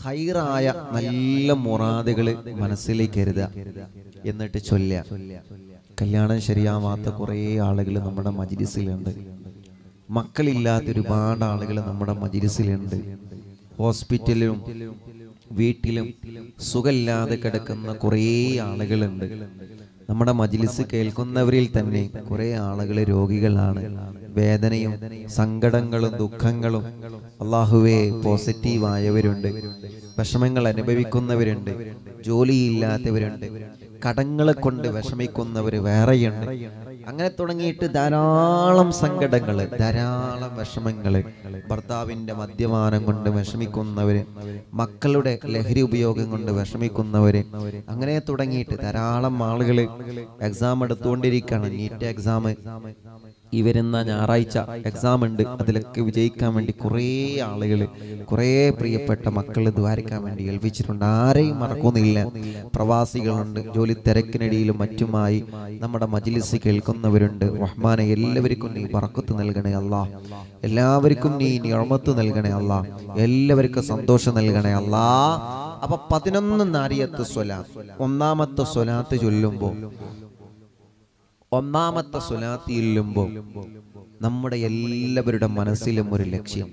ഹൈറായ നല്ല മുറാദുകൾ മനസ്സിലേക്ക് കരുതുക എന്നിട്ട് ചൊല്ലുക കല്യാണം ശരിയാവാത്ത കുറേ ആളുകൾ നമ്മുടെ മജിലിസിലുണ്ട് മക്കളില്ലാത്ത ഒരുപാട് ആളുകൾ നമ്മുടെ മജിലിസിലുണ്ട് ഹോസ്പിറ്റലിലും വീട്ടിലും സുഖമില്ലാതെ കിടക്കുന്ന കുറേ ആളുകളുണ്ട് നമ്മുടെ മജിലിസ് കേൾക്കുന്നവരിൽ തന്നെ കുറേ ആളുകൾ രോഗികളാണ് വേദനയും സങ്കടങ്ങളും ദുഃഖങ്ങളും അള്ളാഹുവെ പോസിറ്റീവായവരുണ്ട് വിഷമങ്ങൾ അനുഭവിക്കുന്നവരുണ്ട് ജോലിയില്ലാത്തവരുണ്ട് കടങ്ങളെ കൊണ്ട് വിഷമിക്കുന്നവർ വേറെയുണ്ട് അങ്ങനെ തുടങ്ങിയിട്ട് ധാരാളം സങ്കടങ്ങള് ധാരാളം വിഷമങ്ങള് ഭർത്താവിന്റെ മദ്യപാനം കൊണ്ട് വിഷമിക്കുന്നവര് മക്കളുടെ ലഹരി ഉപയോഗം കൊണ്ട് വിഷമിക്കുന്നവര് അങ്ങനെ തുടങ്ങിയിട്ട് ധാരാളം ആളുകൾ എക്സാം എടുത്തുകൊണ്ടിരിക്കുകയാണ് നീറ്റ് എക്സാം ഈ വരുന്ന ഞായറാഴ്ച എക്സാം ഉണ്ട് അതിലൊക്കെ വിജയിക്കാൻ വേണ്ടി കുറേ ആളുകൾ കുറേ പ്രിയപ്പെട്ട മക്കൾ ദ്വാരിക്കാൻ വേണ്ടി ഏൽപ്പിച്ചിട്ടുണ്ട് ആരെയും മറക്കുന്നില്ല പ്രവാസികളുണ്ട് ജോലി തിരക്കിനിടയിലും മറ്റുമായി നമ്മുടെ മജിലിസ് കേൾക്കുന്നവരുണ്ട് റഹ്മാനെ എല്ലാവർക്കും നീ പറക്കത്ത് നൽകണേ അല്ലാ എല്ലാവർക്കും നീ നിയമത്ത് നൽകണേ അല്ലാ എല്ലാവർക്കും സന്തോഷം നൽകണേ അല്ലാ അപ്പൊ പതിനൊന്ന് നാരിയത്ത് സ്വലാത്ത് ഒന്നാമത്തെ സ്വലാത്ത് ചൊല്ലുമ്പോൾ ഒന്നാമത്തെ സ്വലാത്തി ഇല്ലുമ്പോൾ നമ്മുടെ എല്ലാവരുടെ മനസ്സിലും ഒരു ലക്ഷ്യം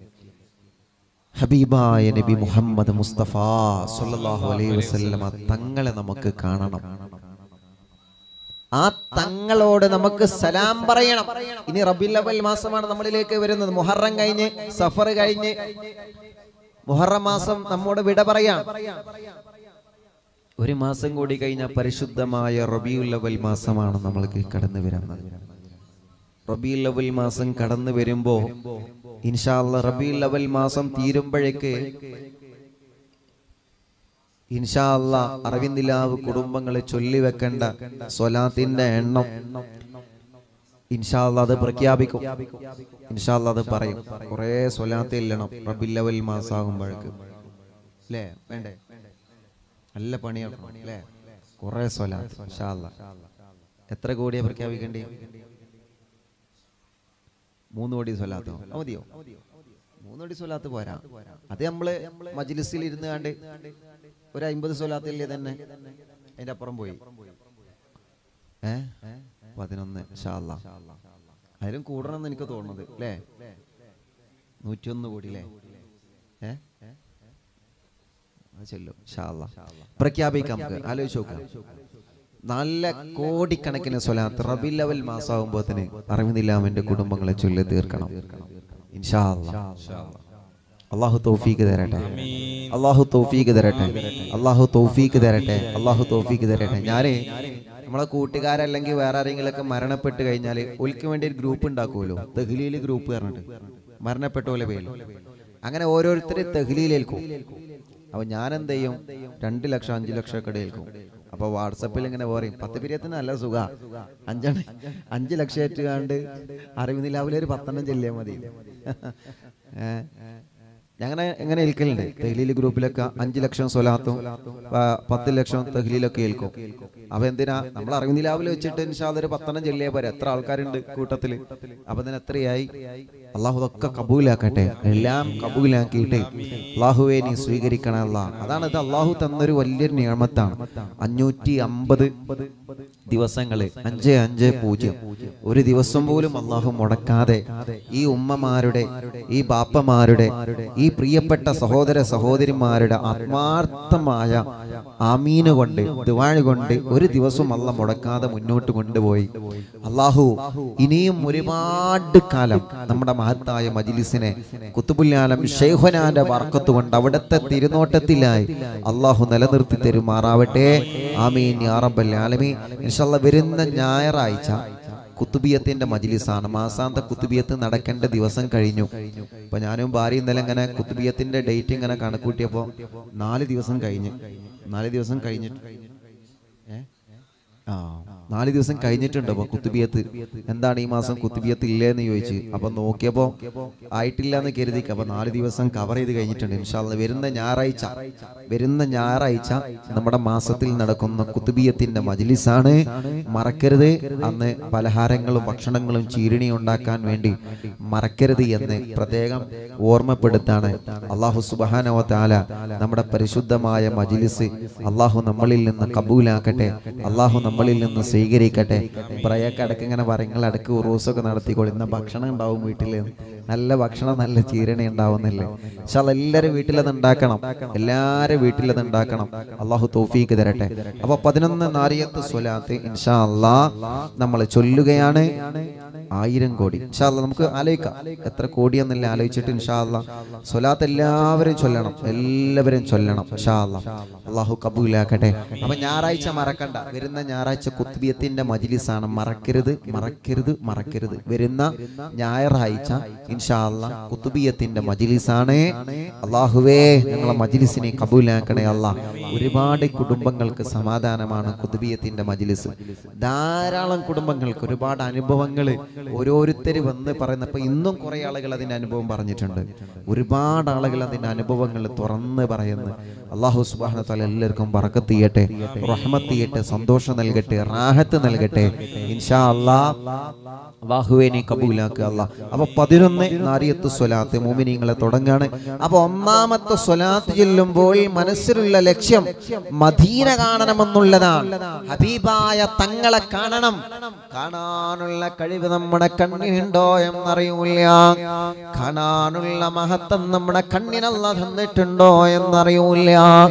ഹബീബായ നബി മുഹമ്മദ് മുസ്തഫ സല്ലല്ലാഹു അലൈഹി വസല്ലമ തങ്ങളെ നമുക്ക് കാണണം ആ തങ്ങളോട് നമുക്ക് സലാം പറയണം ഇനി റബിൽ അവൽ മാസമാണ് നമ്മളിലേക്ക് വരുന്നത് മുഹറം കഴിഞ്ഞ് സഫർ കഴിഞ്ഞ് മുഹറം മാസം നമ്മോട് വിട പറയാം ഒരു മാസം കൂടി കഴിഞ്ഞ പരിശുദ്ധമായ റബിയുൽ അവൽ മാസമാണ് നമ്മൾക്ക് കടന്നു വരുന്നത് റബിയുൽ അവൽ മാസം കടന്നു വരുമ്പോ ഇൻഷാല്ല റബിയുൽ അവൽ മാസം തീരുമ്പോഴേക്ക് ഇൻഷാല്ല അറിവിന്ദിലാവ് കുടുംബങ്ങളെ ചൊല്ലി വെക്കേണ്ട സ്വലാത്തിന്റെ എണ്ണം ഇൻഷാല്ല അത് പ്രഖ്യാപിക്കും ഇൻഷാല്ല അത് പറയും കുറെ സ്വലാത്ത് ഇല്ലണം റബിയുൽ അവൽ മാസാകുമ്പോഴേക്ക് അല്ലേ വേണ്ടേ നല്ല പണിയാക്കണം അല്ലേ കുറെ സ്വലാത്ത് ഇൻഷാല്ല എത്ര കോടിയാ പ്രഖ്യാപിക്കേണ്ടി മൂന്ന് കോടി സ്വലാത്തോ ആ, മതിയോ മൂന്ന് കോടി സ്വലാത്ത് പോരാ അത് നമ്മള് മജ്ലിസിൽ ഇരുന്ന് കണ്ട് ഒരു അമ്പത് സ്വലാത്തില്ലേ തന്നെ അതിന്റെ അപ്പുറം പോയി ഏ പതിനൊന്ന് ഇൻഷാല്ല അതിലും കൂടണമെന്ന് എനിക്ക് തോന്നുന്നത് അല്ലേ നൂറ്റിയൊന്ന് കോടി അല്ലേ ഏ അത് ചെല്ലും ഇൻഷാ അല്ലാ. പ്രഖ്യാപിക്കാം നമുക്ക് ആലോചിച്ച് നോക്കാം നല്ല കോടിക്കണക്കിന് സ്വലാത്ത് റബി ലെവൽ മാസമാകുമ്പോത്തിന് അറിവിന്നില്ലാമിന്റെ കുടുംബങ്ങളെ ചൊല്ലി തീർക്കണം ഇൻഷാ അല്ലാ. അള്ളാഹു തൗഫീക്ക് തരട്ടെ അള്ളാഹു തൗഫീക്ക് തരട്ടെ അള്ളാഹു തൗഫീക്ക് തരട്ടെ അള്ളാഹു തൗഫീക്ക് തരട്ടെ ഞാന് നമ്മളെ കൂട്ടുകാരല്ലെങ്കിൽ വേറെ ആരെങ്കിലൊക്കെ മരണപ്പെട്ട് കഴിഞ്ഞാൽ ഒലിക്ക് വേണ്ടി ഒരു ഗ്രൂപ്പ് ഉണ്ടാക്കുമല്ലോ തെഹ്ലിയിൽ ഗ്രൂപ്പ് പറഞ്ഞിട്ട് മരണപ്പെട്ട പോലെ പേരും അങ്ങനെ ഓരോരുത്തരെ തെഹ്ലിയിലേൽക്കും അപ്പൊ ഞാൻ എന്ത് ചെയ്യും രണ്ട് ലക്ഷം അഞ്ചു ലക്ഷം ഒക്കെ ഏൽക്കും അപ്പൊ വാട്സപ്പിൽ ഇങ്ങനെ പറയും പത്ത് പിരിയത്തിന് നല്ല സുഖ അഞ്ചെണ്ണ അഞ്ച് ലക്ഷം ഏറ്റുകാണ്ട് അറിവിന്നിലാവിലെ ഒരു പത്തെണ്ണം ചെല്ലിയാൽ മതി ഏഹ് ഞങ്ങനെ എങ്ങനെ ഏൽക്കലുണ്ട് തെഹ്ലീൽ ഗ്രൂപ്പിലൊക്കെ അഞ്ചു ലക്ഷം സ്വലാത്തും ആ, പത്ത് ലക്ഷം തെഹ്ലീലൊക്കെ ഏൽക്കും അപ്പൊ എന്തിനാ നമ്മൾ അറിവിനിലാവിൽ വെച്ചിട്ട് ഇൻഷാല്ല ഒരു പത്തെണ്ണം ചെല്ലിയാ പോരെ എത്ര ആൾക്കാരുണ്ട് കൂട്ടത്തില് അപ്പൊ ഇതിന് എത്രയായി അള്ളാഹു ഇതൊക്കെ കബൂലാക്കട്ടെ എല്ലാം കബൂലാക്കിയിട്ട് അള്ളാഹുവെ നീ സ്വീകരിക്കണമല്ല അതാണ് ഇത് അള്ളാഹു തന്നൊരു വലിയൊരു നിയമത്താണ് അഞ്ഞൂറ്റി അമ്പത് ദിവസങ്ങള് അഞ്ച് അഞ്ച് പൂജ്യം ഒരു ദിവസം പോലും അള്ളാഹു മുടക്കാതെ ഈ ഉമ്മമാരുടെ ഈ ബാപ്പമാരുടെ ഈ പ്രിയപ്പെട്ട സഹോദര സഹോദരിമാരുടെ ആത്മാർത്ഥമായ ആമീന് കൊണ്ട് ദിവാഴ് കൊണ്ട് ഒരു ദിവസം അല്ല മുടക്കാതെ മുന്നോട്ട് കൊണ്ടുപോയി അള്ളാഹു ഇനിയും ഒരുപാട് കാലം നമ്മുടെ മഹത്തായ മജിലിസിനെ കുത്തുബുല്ലാലം ഷെയ്ഖുനാന്റെ വർക്കത്ത് കൊണ്ട് അവിടുത്തെ തിരുനോട്ടത്തിലായി അള്ളാഹു നിലനിർത്തി തരുമാറാവട്ടെ ആമീൻ യാ റബ്ബൽ ആലമീൻ ഇൻഷാല്ലാ വരുന്ന ഞായറാഴ്ച കുത്തുബിയത്തിന്റെ മജിലിസാണ് മാസാന്ത കുത്തുബിയത്ത് നടക്കേണ്ട ദിവസം കഴിഞ്ഞു അപ്പൊ ഞാനും ഭാര്യ ഇന്നലെ ഇങ്ങനെ കുത്തുബിയത്തിന്റെ ഡേറ്റ് ഇങ്ങനെ കണക്കൂട്ടിയപ്പോ നാല് ദിവസം കഴിഞ്ഞ് നാല് ദിവസം കഴിഞ്ഞിട്ട് ഏ ആ നാല് ദിവസം കഴിഞ്ഞിട്ടുണ്ട് അപ്പൊ കുത്തുബിയത്ത് എന്താണ് ഈ മാസം കുത്തുബിയത്ത് ഇല്ലേന്ന് ചോദിച്ച് അപ്പൊ നോക്കിയപ്പോ ആയിട്ടില്ല എന്ന് കരുതിക്ക് അപ്പൊ നാല് ദിവസം കവർ ചെയ്ത് കഴിഞ്ഞിട്ടുണ്ട് ഇൻഷാല്ല വരുന്ന ഞായറാഴ്ച വരുന്ന ഞായറാഴ്ച നമ്മുടെ മാസത്തിൽ നടക്കുന്ന കുത്തുബിയത്തിന്റെ മജ്ലിസാണ് മറക്കരുത് അന്ന് പലഹാരങ്ങളും ഭക്ഷണങ്ങളും ചീരണി ഉണ്ടാക്കാൻ വേണ്ടി മറക്കരുത് എന്ന് പ്രത്യേകം ഓർമ്മപ്പെടുത്താണ് അള്ളാഹു സുബാനവ താല നമ്മുടെ പരിശുദ്ധമായ മജ്ലിസ് അള്ളാഹു നമ്മളിൽ നിന്ന് കബൂലാക്കട്ടെ അള്ളാഹു നമ്മളിൽ നിന്ന് സ്വീകരിക്കട്ടെ ഇബ്രായൊക്കെ അടക്ക് ഇങ്ങനെ പറങ്ങൾ അടക്ക് ഉറൂസൊക്കെ നടത്തിക്കോളി ഇന്ന ഭക്ഷണം ഉണ്ടാവും വീട്ടിൽ നല്ല ഭക്ഷണം നല്ല ചീരണി ഉണ്ടാവുന്നില്ലേ പക്ഷെ എല്ലാവരും വീട്ടിലത് ഉണ്ടാക്കണം എല്ലാവരും വീട്ടിലത് ഉണ്ടാക്കണം അള്ളാഹു തൗഫീക്ക് തരട്ടെ അപ്പൊ പതിനൊന്ന് നാരിയത്ത് സ്വലാത്ത് ഇൻഷാ അള്ളാ നമ്മൾ ചൊല്ലുകയാണ് ആയിരം കോടി ഇൻഷാ അള്ളാ നമുക്ക് ആലോചിക്കാം എത്ര കോടിയെന്നല്ല ആലോചിച്ചിട്ട് ഇൻഷാ അള്ളാ സ്വലാത്ത് എല്ലാവരും ചൊല്ലണം എല്ലാവരും ചൊല്ലണം ഇൻഷാ അള്ളാ അള്ളാഹു കബൂലാക്കട്ടെ അപ്പൊ ഞായറാഴ്ച മറക്കണ്ട വരുന്ന ഞായറാഴ്ച കുത്തുബിയത്തിന്റെ മജിലിസാണ് മറക്കരുത് മറക്കരുത് മറക്കരുത് വരുന്ന ഞായറാഴ്ച ഇൻഷാ അള്ളാ കുത്തുബിയത്തിന്റെ മജിലിസാണ് അള്ളാഹുവേ ഞങ്ങളെ മജിലിസിനെ കബൂലാക്കണേ അല്ലാ ഒരുപാട് കുടുംബങ്ങൾക്ക് സമാധാനമാണ് കുത്തുബിയത്തിന്റെ മജിലിസ് ധാരാളം കുടുംബങ്ങൾക്ക് ഒരുപാട് അനുഭവങ്ങൾ ഓരോരുത്തർ വന്ന് പറയുന്നപ്പോ ഇന്നും കുറെ ആളുകൾ അതിന്റെ അനുഭവം പറഞ്ഞിട്ടുണ്ട് ഒരുപാട് ആളുകൾ അതിന്റെ അനുഭവങ്ങൾ തുറന്ന് പറയുന്നു അള്ളാഹു സുബാന തല എല്ലാവർക്കും പറക്കത്ത് ചെയ്യട്ടെ റഹ്മത്ത് ചെയ്യട്ടെ സന്തോഷം നൽകട്ടെ റാഹത്ത് നൽകട്ടെ ഇൻഷാ അല്ലാ അള്ളാഹുവെ നീ കബൂലാക്കുക അല്ല അപ്പൊ പതിനൊന്ന് നാരിയത്ത് സ്വലാത്ത് മോമിനിങ്ങളെ തുടങ്ങാണ് അപ്പൊ ഒന്നാമത്തെ സ്വലാത്ത് ചെല്ലുമ്പോൾ മനസ്സിലുള്ള ലക്ഷ്യം മദീന കാണണമെന്നുള്ളതാണ് ഹബീബായ തങ്ങളെ കാണണം കാണാനുള്ള കഴിവ് നമ്മുടെ കണ്ണിനുണ്ടോ എന്നറിയൂല കാണാനുള്ള മഹത്വം നമ്മുടെ കണ്ണിനല്ല തന്നിട്ടുണ്ടോ എന്നറിയൂല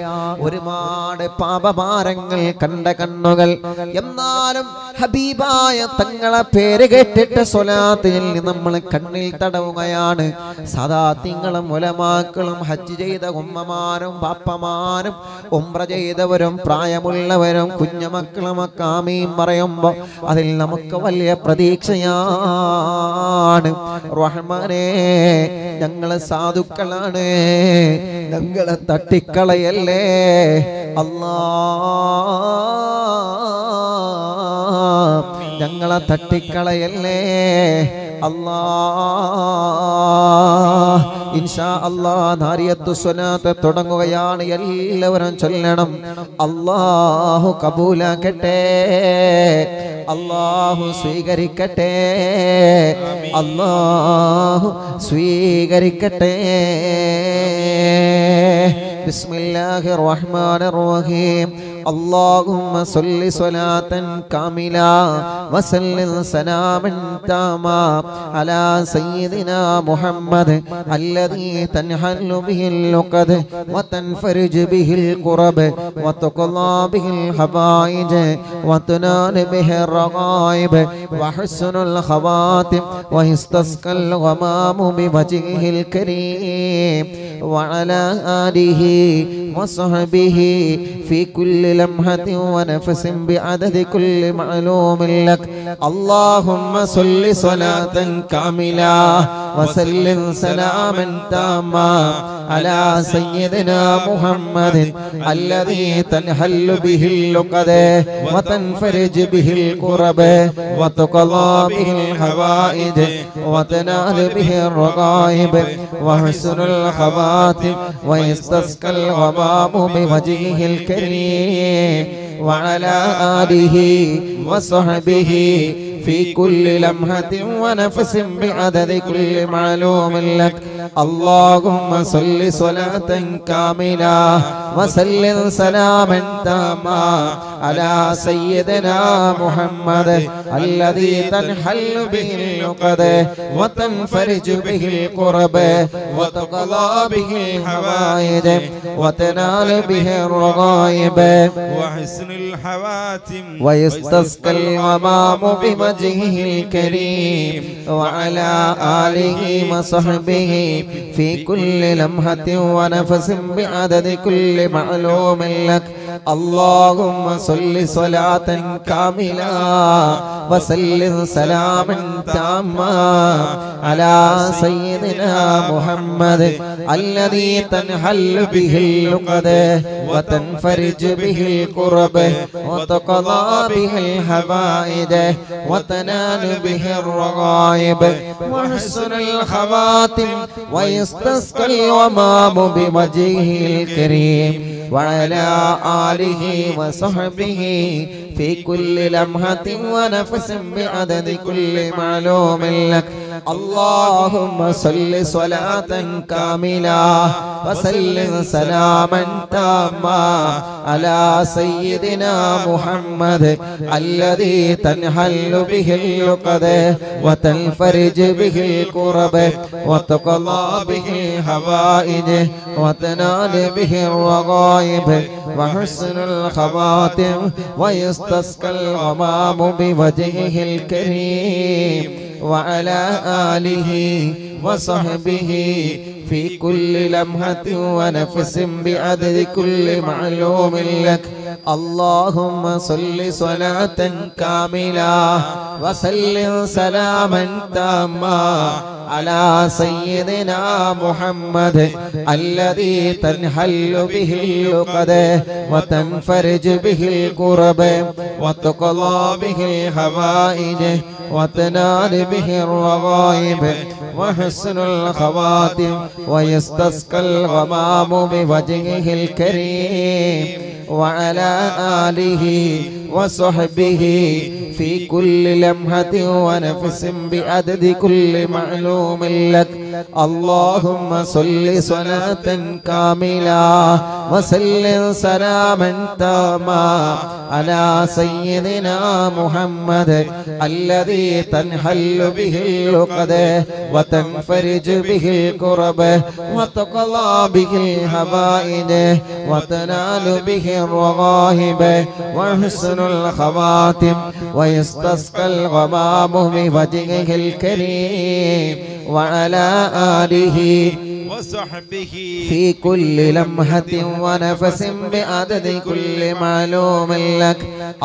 ഒരുപാട് പാപഭാരങ്ങൾ കണ്ട കണ്ണുകൾ എന്നാലും ഹബീബായ തങ്ങളെ പേര് കേട്ടിട്ട് സ്വലാത്തിൽ നമ്മൾ കണ്ണിൽ തടവുകയാണ് സദാത്യങ്ങളും മുലമാക്കളും ഹജ്ജ് ചെയ്ത ഉമ്മമാരും പാപ്പമാരും ഉംറ ചെയ്തവരും പ്രായമുള്ളവരും കുഞ്ഞുമക്കളും ഒക്കെ ആമീൻ പറയുമ്പോ അതിൽ നമുക്ക് വലിയ പ്രതീക്ഷയാണ് റഹ്മാനെ ഞങ്ങള് സാധുക്കളാണ് ഞങ്ങളെ തട്ടിക്കളയല്ലേ അല്ലാ ഞങ്ങളെ തട്ടിക്കളയല്ലേ അല്ലാ ഇൻഷാ അല്ലാ നാരിയത്തു സ്വലാത്ത് തുടങ്ങുകയാണ് എല്ലാവരും ചൊല്ലണം അല്ലാഹു കബൂലാക്കട്ടെ അല്ലാഹു സ്വീകരിക്കട്ടെ അല്ലാഹു സ്വീകരിക്കട്ടെ ബിസ്മില്ലാഹിർ റഹ്മാനിർ റഹീം اللهم صل صلاة كاملة وسلم سلاما تاما على سيدنا محمد الذي تنحل به اللقد وتنفرج به الكرب وتقضى به الحبائج وتنال به الرغائب وحسن الخواتم ويستسقى الغمام بوجهه الكريم وعلى آله وصحبه في كل لمحة ونفس بعدد كل معلوم لك اللهم صل صلاة كاملة وسلم سلاما تاما على سيدنا محمد الذي تنحل به اللقد وتنفرج به الكرب وتقضى به الحوائج وتنال به الرغائب وحسن الخواتم ويستسقى الغمام بوجهه الكريم وعلى آله وصحبه في كل لمحة ونفس بعدد كل معلوم لك اللهم صل صلاة كاملة وسلم سلاما تاما على سيدنا محمد الذي تنحل به اللقد وتنفرج به الكرب وتقضى به الحوائج وتنال به الرغائب وحسن الحواتم ويستسقى الغمام بوجهه الكريم وعلى آله وصحبه في كل لمحة ونفس بعدد كل معلوم لك اللهم صل صلاة كاملة وسلم سلاما تاما على سيدنا محمد الذي تنحل به اللقد وتنفرج به الكرب وتقضى به الحوائد وتنال به الرغائب وحسن الخواتم ويستسقى الغمام بوجهه الكريم وعلى آله وصحبه في كل لمحة ونفس بعدد كل معلوم لك اللهم صل صلاة كاملة وسلم سلاما تاما على سيدنا محمد الذي تنحل به اللقد وتنفرج به الكرب وتقضى به الحوائج وتنال به الرغائب وحسن الخواتم ويستسقى الغمام بوجهه الكريم وعلى آله وصحبه في كل لمحة ونفس بعدد كل معلوم لك اللهم صل صلاة كاملة وسلم سلاما تاما على سيدنا محمد الذي تنحل به اللقد وتنفرج به الكرب وتقضى به الحوائج وتنال به الرغائب وحسن الخواتم ويستسقى الغمام بوجهه الكريم وعلى آله وصحبه في كل لمحة ونفس بعدد كل معلوم لك اللهم صل صلاة كاملة وسلم سلاما تاما على سيدنا محمد الذي تنحل به اللقد وتنفرج به الكرب وتقضى به الحوائج وتنال به الرغائب وحسن الخواتم ويستسقى الغمام بوجهه الكريم وعلى آله وصحبه في كل لمحة ونفس بعدد كل معلوم لك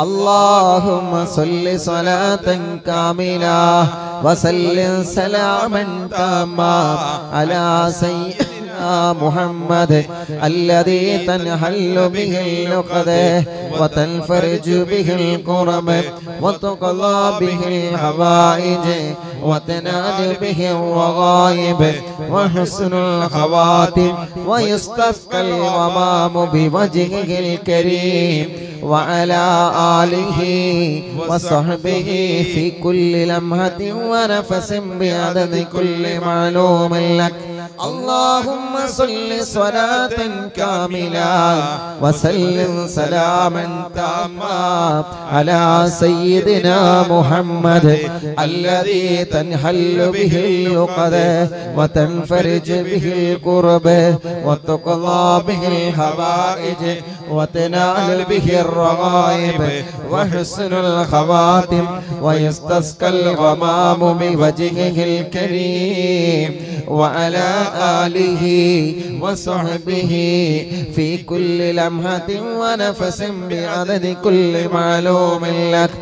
اللهم صل صلاة كاملة وسلم سلاما تاما على سيدنا محمد الذي تنحل به اللقد وتنفرج به الكرب وتقضى به الحوائج وتنال به الرغائب وحسن الخواتم ويستسقى الغمام بوجهه الكريم وعلى آله وصحبه في كل لمحة ونفس بعدد كل معلوم لك اللهم صل صلاة كاملة وسلم سلاما تاما على سيدنا محمد الذي تنحل به اللقد وتنفرج به الكرب وتقضى به الحوائج وتنال به الرغائب وحسن الخواتم ويستسقى الغمام بوجهه الكريم وعلى آله وصحبه في كل لمحة ونفس بعدد كل معلوم لك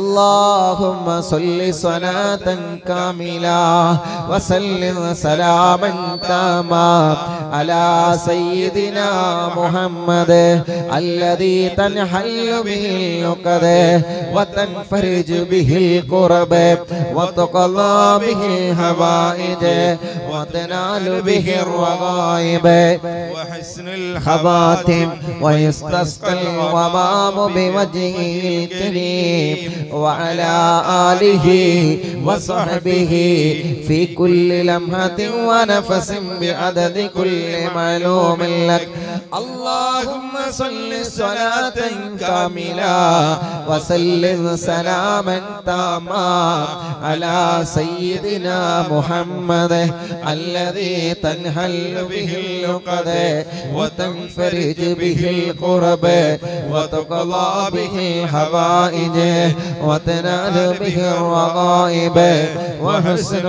اللهم صل صلاة كاملة وسلم سلاما تاما على سيدنا محمد الذي تنحل به اللقد وتنفرج به الكرب وتقضى به الهوائج وتنال به الرغائب وحسن خواتم الخواتم ويستسقى الغمام بوجهه الكريم وعلى آله وصحبه في كل لمحة ونفس بعدد كل معلوم لك اللهم صل صلاة كاملة وسلم سلاما تاما على سيدنا محمد الذي تنحل به اللقد وتنفرج به الكرب وتقضى به الحوائج وتنال به الرغائب وحسن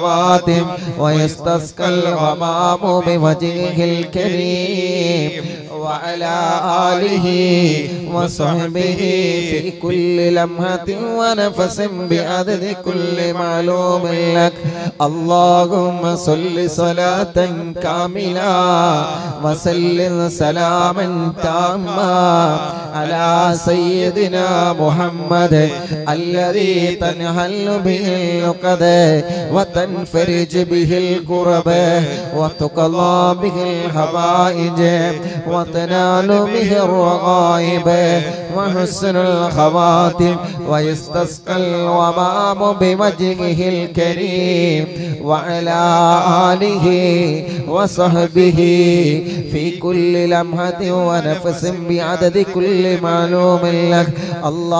الخواتم ويستسقى الغمام بوجهه الكريم وعلى آله وصحبه في كل لمحة ونفس بعدد كل معلوم لك اللهم صل صلاة كاملة وسلم سلاما تاما على سيدنا محمد الذي تنحل به العقد وتنفرج به الكرب وتقضى به الحوائج وتنال به الرغائب وحسن الخواتم ويستسقى الومام بوجهه الكريم وعلى آله وصحبه في كل لمحة ونفس بعدد كل معلوم لك الله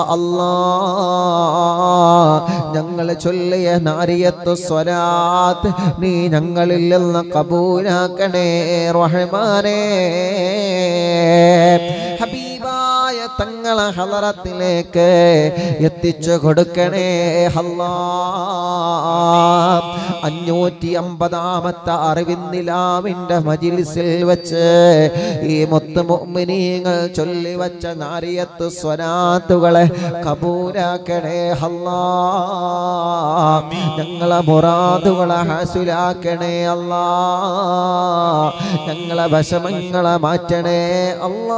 الله ഞങ്ങൾ ചൊല്ലിയ നാരിയത്തു സ്വലാത്ത് നീ ഞങ്ങളിൽ നിന്ന് കബൂലാക്കണേ റഹ്മാനേ ഹബീബായ തങ്ങളെ ഹലറത്തിലേക്ക് എത്തിച്ചു കൊടുക്കണേ അല്ലാ അഞ്ഞൂറ്റി അമ്പതാമത്തെ അറിവിന്ദിലാവിന്റെ മജിലിസിൽ വെച്ച് ഈ മുത്ത് മുഅ്മിനീങ്ങൾ ചൊല്ലി വച്ച നാരിയത്ത് സ്വനാത്തുകളെ കബൂലാക്കണേ അല്ലാ ഞങ്ങളെ മുറാദുകളെ ഹാസുലാക്കണേ അല്ലാ ഞങ്ങളെ വിഷമങ്ങളെ മാറ്റണേ അല്ലാ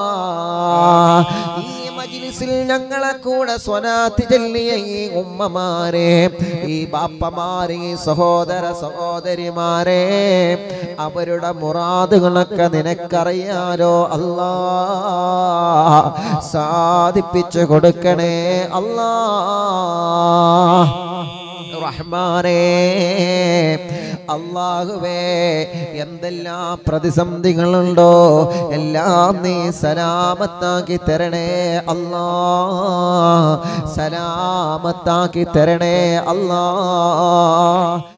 ഈ മജ്ലിസിൽ ഞങ്ങളെ കൂടെ സ്വനാത്ത് ചൊല്ലിയ ഈ ഉമ്മമാരെ ഈ ബാപ്പമാരെ ഈ സഹോദര സഹോദരിമാരെ അവരുടെ മുറാദുകളൊക്കെ നിനക്കറിയാലോ അല്ലാ സാധിപ്പിച്ചു കൊടുക്കണേ അല്ലാ റഹ്മാനേ അള്ളാഹുവേ എന്തെല്ലാം പ്രതിസന്ധികളുണ്ടോ എല്ലാം നീ സലാമത്താക്കി തരണേ അല്ലാ സലാമത്താക്കി തരണേ അല്ലാ